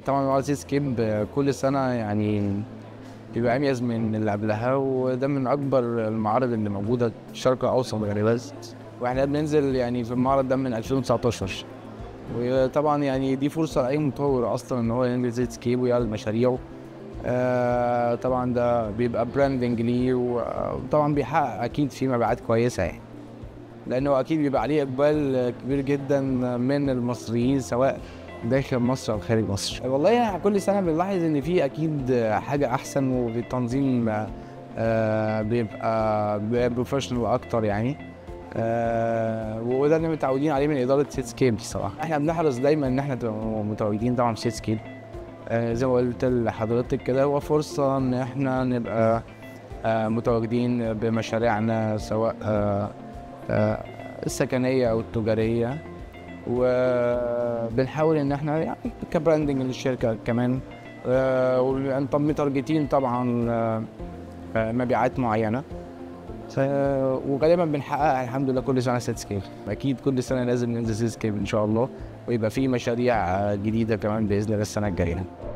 طبعا معرض سيتي سكيب آه، كل سنه يعني بيبقى اميز من اللي قبلها وده من اكبر المعارض اللي موجوده في الشرق الاوسط غالبا واحنا بننزل يعني في المعرض ده من 2019 وطبعا يعني دي فرصه لاي مطور اصلا ان هو ينزل سيتي سكيب ويعرض مشاريعه آه طبعا ده بيبقى براندنج ليه وطبعا بيحقق اكيد في مبيعات كويسه يعني لانه اكيد بيبقى عليه اقبال كبير جدا من المصريين سواء داخل مصر او خارج مصر والله يعني كل سنه بنلاحظ ان في اكيد حاجه احسن والتنظيم آه بيبقى بروفيشنال اكتر يعني آه وده اللي متعودين عليه من اداره سيت سكيب بصراحه احنا بنحرص دايما ان احنا نبقى متواجدين طبعا في سيت سكيب آه زي ما قلت لحضرتك كده هو فرصه ان احنا نبقى آه متواجدين بمشاريعنا سواء آه آه السكنيه او التجاريه وبنحاول ان احنا يعني كبراندنج للشركه كمان آه، ونبقى متارجتين طبعا آه، آه، مبيعات معينه ف- وغالبا بنحققها الحمد لله كل سنه سيت سكيل اكيد كل سنه لازم ننزل سيت سكيل ان شاء الله ويبقى في مشاريع آه، جديده كمان باذن الله السنه الجايه